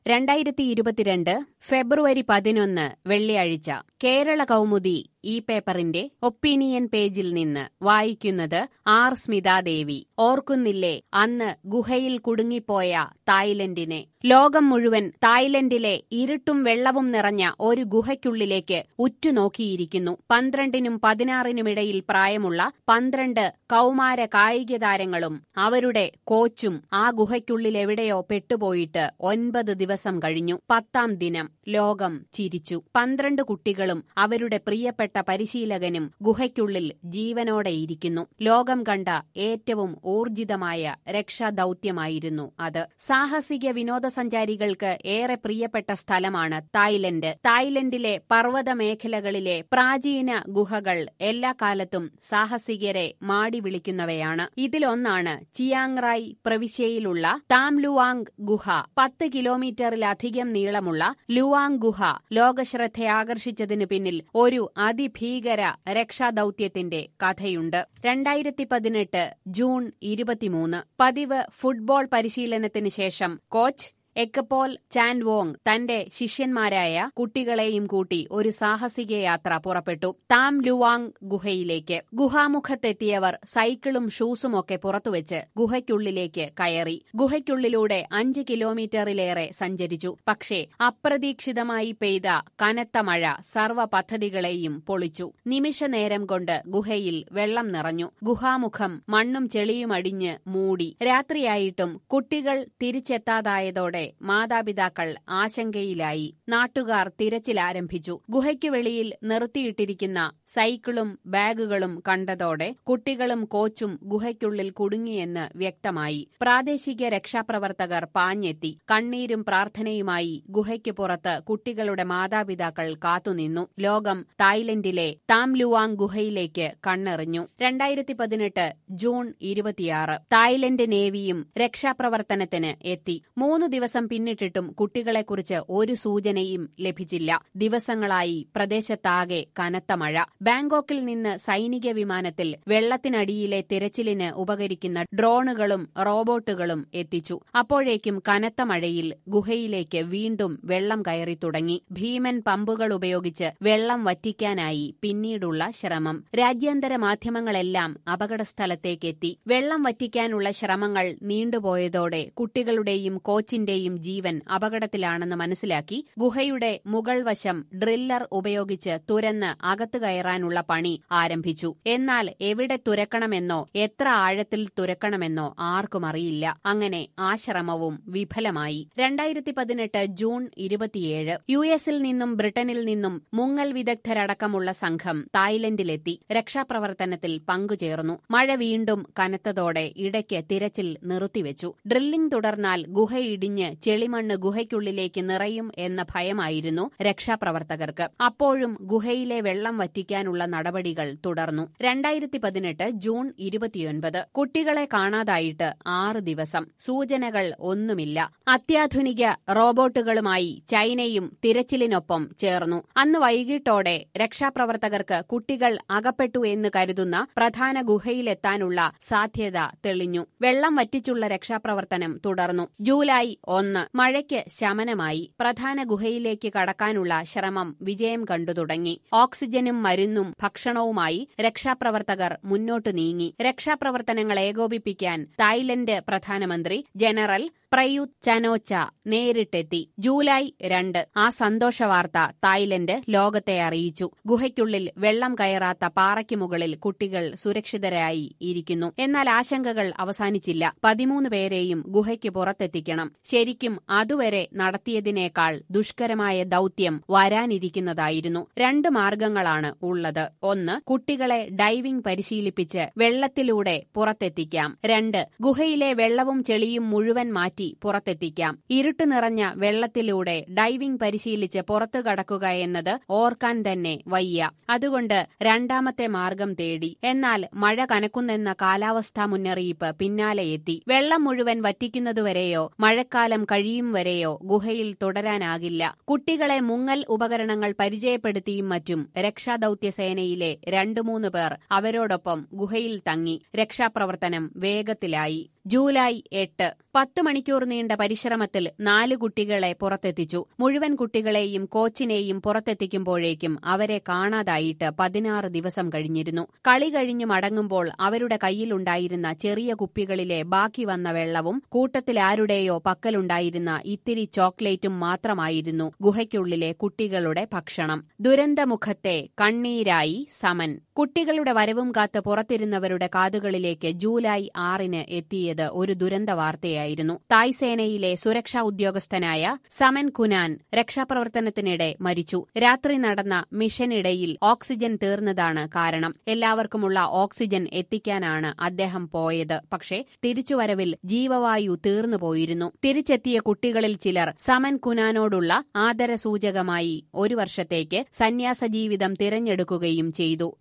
രണ്ടായിരത്തി ഇരുപത്തിരണ്ട് ഫെബ്രുവരി പതിനൊന്ന് വെള്ളിയാഴ്ച കേരള കൗമുദി ഈ പേപ്പറിന്റെ ഒപ്പീനിയൻ പേജിൽ നിന്ന് വായിക്കുന്നത് ആർ സ്മിതാദേവി ഓർക്കുന്നില്ലേ അന്ന് ഗുഹയിൽ കുടുങ്ങിപ്പോയ തായ്ലൻഡിനെ ലോകം മുഴുവൻ തായ്ലൻഡിലെ ഇരുട്ടും വെള്ളവും നിറഞ്ഞ ഒരു ഗുഹയ്ക്കുള്ളിലേക്ക് ഉറ്റുനോക്കിയിരിക്കുന്നു പന്ത്രണ്ടിനും പതിനാറിനുമിടയിൽ പ്രായമുള്ള പന്ത്രണ്ട് കൗമാര കായിക താരങ്ങളും അവരുടെ കോച്ചും ആ ഗുഹയ്ക്കുള്ളിലെവിടെയോ പെട്ടുപോയിട്ട് ഒൻപത് ദിവസം കഴിഞ്ഞു പത്താം ദിനം ലോകം ചിരിച്ചു പന്ത്രണ്ട് കുട്ടികളും അവരുടെ പ്രിയപ്പെട്ട പരിശീലകനും ഗുഹയ്ക്കുള്ളിൽ ജീവനോടെയിരിക്കുന്നു ലോകം കണ്ട ഏറ്റവും ഊർജിതമായ രക്ഷാദൌത്യമായിരുന്നു അത് സാഹസിക വിനോദസഞ്ചാരികൾക്ക് ഏറെ പ്രിയപ്പെട്ട സ്ഥലമാണ് തായ്ലൻഡ് തായ്ലൻഡിലെ പർവ്വത മേഖലകളിലെ പ്രാചീന ഗുഹകൾ എല്ലാ കാലത്തും സാഹസികരെ മാടി വിളിക്കുന്നവയാണ് ഇതിലൊന്നാണ് ചിയാങ് പ്രവിശ്യയിലുള്ള താംലുവാങ് ഗുഹ പത്ത് കിലോമീറ്ററിലധികം നീളമുള്ള ലുവാങ് ഗുഹ ലോകശ്രദ്ധയാകർഷിച്ചതിനു പിന്നിൽ ഒരു അതിഭീകര രക്ഷാദൌത്യത്തിന്റെ കഥയുണ്ട് രണ്ടായിരത്തി പതിനെട്ട് ജൂൺ ഇരുപത്തിമൂന്ന് പതിവ് ഫുട്ബോൾ പരിശീലനത്തിന് ശേഷം കോച്ച് എക്കപോൽ ചാൻവോങ് തന്റെ ശിഷ്യന്മാരായ കുട്ടികളെയും കൂട്ടി ഒരു സാഹസിക യാത്ര പുറപ്പെട്ടു താം ലുവാങ് ഗുഹയിലേക്ക് ഗുഹാമുഖത്തെത്തിയവർ സൈക്കിളും ഷൂസുമൊക്കെ പുറത്തുവച്ച് ഗുഹയ്ക്കുള്ളിലേക്ക് കയറി ഗുഹയ്ക്കുള്ളിലൂടെ അഞ്ച് കിലോമീറ്ററിലേറെ സഞ്ചരിച്ചു പക്ഷേ അപ്രതീക്ഷിതമായി പെയ്ത കനത്ത മഴ സർവ്വ പദ്ധതികളെയും പൊളിച്ചു നിമിഷനേരം കൊണ്ട് ഗുഹയിൽ വെള്ളം നിറഞ്ഞു ഗുഹാമുഖം മണ്ണും ചെളിയും അടിഞ്ഞ് മൂടി രാത്രിയായിട്ടും കുട്ടികൾ തിരിച്ചെത്താതായതോടെ മാതാപിതാക്കൾ ആശങ്കയിലായി നാട്ടുകാർ തിരച്ചിൽ ആരംഭിച്ചു ഗുഹയ്ക്ക് വെളിയിൽ നിർത്തിയിട്ടിരിക്കുന്ന സൈക്കിളും ബാഗുകളും കണ്ടതോടെ കുട്ടികളും കോച്ചും ഗുഹയ്ക്കുള്ളിൽ കുടുങ്ങിയെന്ന് വ്യക്തമായി പ്രാദേശിക രക്ഷാപ്രവർത്തകർ പാഞ്ഞെത്തി കണ്ണീരും പ്രാർത്ഥനയുമായി ഗുഹയ്ക്ക് പുറത്ത് കുട്ടികളുടെ മാതാപിതാക്കൾ കാത്തുനിന്നു ലോകം തായ്ലൻഡിലെ താംലുവാങ് ഗുഹയിലേക്ക് കണ്ണെറിഞ്ഞു രണ്ടായിരത്തി പതിനെട്ട് ജൂൺ ഇരുപത്തിയാറ് തായ്ലൻഡ് നേവിയും രക്ഷാപ്രവർത്തനത്തിന് എത്തി മൂന്ന് ദിവസം പിന്നിട്ടിട്ടും കുട്ടികളെക്കുറിച്ച് ഒരു സൂചനയും ലഭിച്ചില്ല ദിവസങ്ങളായി പ്രദേശത്താകെ കനത്ത മഴ ബാങ്കോക്കിൽ നിന്ന് സൈനിക വിമാനത്തിൽ വെള്ളത്തിനടിയിലെ തിരച്ചിലിന് ഉപകരിക്കുന്ന ഡ്രോണുകളും റോബോട്ടുകളും എത്തിച്ചു അപ്പോഴേക്കും കനത്ത മഴയിൽ ഗുഹയിലേക്ക് വീണ്ടും വെള്ളം കയറി തുടങ്ങി ഭീമൻ പമ്പുകൾ ഉപയോഗിച്ച് വെള്ളം വറ്റിക്കാനായി പിന്നീടുള്ള ശ്രമം രാജ്യാന്തര മാധ്യമങ്ങളെല്ലാം അപകടസ്ഥലത്തേക്കെത്തി വെള്ളം വറ്റിക്കാനുള്ള ശ്രമങ്ങൾ നീണ്ടുപോയതോടെ കുട്ടികളുടെയും കോച്ചിന്റെയും ജീവൻ അപകടത്തിലാണെന്ന് മനസ്സിലാക്കി ഗുഹയുടെ മുകൾ വശം ഡ്രില്ലർ ഉപയോഗിച്ച് തുരന്ന് അകത്തു കയറാനുള്ള പണി ആരംഭിച്ചു എന്നാൽ എവിടെ തുരക്കണമെന്നോ എത്ര ആഴത്തിൽ തുരക്കണമെന്നോ ആർക്കും അറിയില്ല അങ്ങനെ ആ ശ്രമവും വിഫലമായി രണ്ടായിരത്തി പതിനെട്ട് ജൂൺ ഇരുപത്തിയേഴ് യു എസിൽ നിന്നും ബ്രിട്ടനിൽ നിന്നും മുങ്ങൽ വിദഗ്ധരടക്കമുള്ള സംഘം തായ്ലൻഡിലെത്തി രക്ഷാപ്രവർത്തനത്തിൽ പങ്കുചേർന്നു മഴ വീണ്ടും കനത്തതോടെ ഇടയ്ക്ക് തിരച്ചിൽ നിർത്തിവെച്ചു ഡ്രില്ലിംഗ് തുടർന്നാൽ ഗുഹ ഇടിഞ്ഞ് ചെളിമണ്ണ് ഗുഹയ്ക്കുള്ളിലേക്ക് നിറയും എന്ന ഭയമായിരുന്നു രക്ഷാപ്രവർത്തകർക്ക് അപ്പോഴും ഗുഹയിലെ വെള്ളം വറ്റിക്കാനുള്ള നടപടികൾ തുടർന്നു രണ്ടായിരത്തി പതിനെട്ട് ജൂൺ ഇരുപത്തിയൊൻപത് കുട്ടികളെ കാണാതായിട്ട് ആറ് ദിവസം സൂചനകൾ ഒന്നുമില്ല അത്യാധുനിക റോബോട്ടുകളുമായി ചൈനയും തിരച്ചിലിനൊപ്പം ചേർന്നു അന്ന് വൈകിട്ടോടെ രക്ഷാപ്രവർത്തകർക്ക് കുട്ടികൾ അകപ്പെട്ടു എന്ന് കരുതുന്ന പ്രധാന ഗുഹയിലെത്താനുള്ള സാധ്യത തെളിഞ്ഞു വെള്ളം വറ്റിച്ചുള്ള രക്ഷാപ്രവർത്തനം തുടർന്നു ജൂലൈ ഒന്ന് മഴയ്ക്ക് ശമനമായി പ്രധാന ഗുഹയിലേക്ക് കടക്കാനുള്ള ശ്രമം വിജയം കണ്ടു തുടങ്ങി ഓക്സിജനും മരുന്നും ഭക്ഷണവുമായി രക്ഷാപ്രവർത്തകർ മുന്നോട്ടു നീങ്ങി രക്ഷാപ്രവർത്തനങ്ങൾ ഏകോപിപ്പിക്കാൻ തായ്ലൻഡ് പ്രധാനമന്ത്രി ജനറൽ പ്രയുത് ചനോച്ച നേരിട്ടെത്തി ജൂലൈ രണ്ട് ആ സന്തോഷവാർത്ത തായ്ലൻഡ് ലോകത്തെ അറിയിച്ചു ഗുഹയ്ക്കുള്ളിൽ വെള്ളം കയറാത്ത പാറയ്ക്ക് മുകളിൽ കുട്ടികൾ സുരക്ഷിതരായി ഇരിക്കുന്നു എന്നാൽ ആശങ്കകൾ അവസാനിച്ചില്ല പതിമൂന്ന് പേരെയും ഗുഹയ്ക്ക് പുറത്തെത്തിക്കണം ശരിക്കും അതുവരെ നടത്തിയതിനേക്കാൾ ദുഷ്കരമായ ദൌത്യം വരാനിരിക്കുന്നതായിരുന്നു രണ്ട് മാർഗങ്ങളാണ് ഉള്ളത് ഒന്ന് കുട്ടികളെ ഡൈവിംഗ് പരിശീലിപ്പിച്ച് വെള്ളത്തിലൂടെ പുറത്തെത്തിക്കാം രണ്ട് ഗുഹയിലെ വെള്ളവും ചെളിയും മുഴുവൻ മാറ്റി പുറത്തെത്തിക്കാം ഇരുട്ട് നിറഞ്ഞ വെള്ളത്തിലൂടെ ഡൈവിംഗ് പരിശീലിച്ച് പുറത്തു കടക്കുക എന്നത് ഓർക്കാൻ തന്നെ വയ്യ അതുകൊണ്ട് രണ്ടാമത്തെ മാർഗം തേടി എന്നാൽ മഴ കനക്കുന്നെന്ന കാലാവസ്ഥാ മുന്നറിയിപ്പ് പിന്നാലെ എത്തി വെള്ളം മുഴുവൻ വറ്റിക്കുന്നതുവരെയോ മഴക്കാലം കഴിയും വരെയോ ഗുഹയിൽ തുടരാനാകില്ല കുട്ടികളെ മുങ്ങൽ ഉപകരണങ്ങൾ പരിചയപ്പെടുത്തിയും മറ്റും രക്ഷാദൌത്യ സേനയിലെ രണ്ടു മൂന്ന് പേർ അവരോടൊപ്പം ഗുഹയിൽ തങ്ങി രക്ഷാപ്രവർത്തനം വേഗത്തിലായി ജൂലൈ എട്ട് പത്ത് മണിക്കൂർ നീണ്ട പരിശ്രമത്തിൽ നാല് കുട്ടികളെ പുറത്തെത്തിച്ചു മുഴുവൻ കുട്ടികളെയും കോച്ചിനെയും പുറത്തെത്തിക്കുമ്പോഴേക്കും അവരെ കാണാതായിട്ട് പതിനാറ് ദിവസം കഴിഞ്ഞിരുന്നു കളി കഴിഞ്ഞ് മടങ്ങുമ്പോൾ അവരുടെ കയ്യിലുണ്ടായിരുന്ന ചെറിയ കുപ്പികളിലെ ബാക്കി വന്ന വെള്ളവും കൂട്ടത്തിൽ ആരുടെയോ പക്കലുണ്ടായിരുന്ന ഇത്തിരി ചോക്ലേറ്റും മാത്രമായിരുന്നു ഗുഹയ്ക്കുള്ളിലെ കുട്ടികളുടെ ഭക്ഷണം ദുരന്തമുഖത്തെ കണ്ണീരായി സമൻ കുട്ടികളുടെ വരവും കാത്ത് പുറത്തിരുന്നവരുടെ കാതുകളിലേക്ക് ജൂലൈ ആറിന് എത്തിയത് ഒരു ദുരന്ത വാർത്തയായിരുന്നു തായ് സേനയിലെ സുരക്ഷാ ഉദ്യോഗസ്ഥനായ സമൻ കുനാൻ രക്ഷാപ്രവർത്തനത്തിനിടെ മരിച്ചു രാത്രി നടന്ന മിഷനിടയിൽ ഓക്സിജൻ തീർന്നതാണ് കാരണം എല്ലാവർക്കുമുള്ള ഓക്സിജൻ എത്തിക്കാനാണ് അദ്ദേഹം പോയത് പക്ഷേ തിരിച്ചുവരവിൽ ജീവവായു തീർന്നുപോയിരുന്നു തിരിച്ചെത്തിയ കുട്ടികളിൽ ചിലർ സമൻ കുനാനോടുള്ള ആദരസൂചകമായി ഒരു വർഷത്തേക്ക് സന്യാസ ജീവിതം തിരഞ്ഞെടുക്കുകയും ചെയ്തു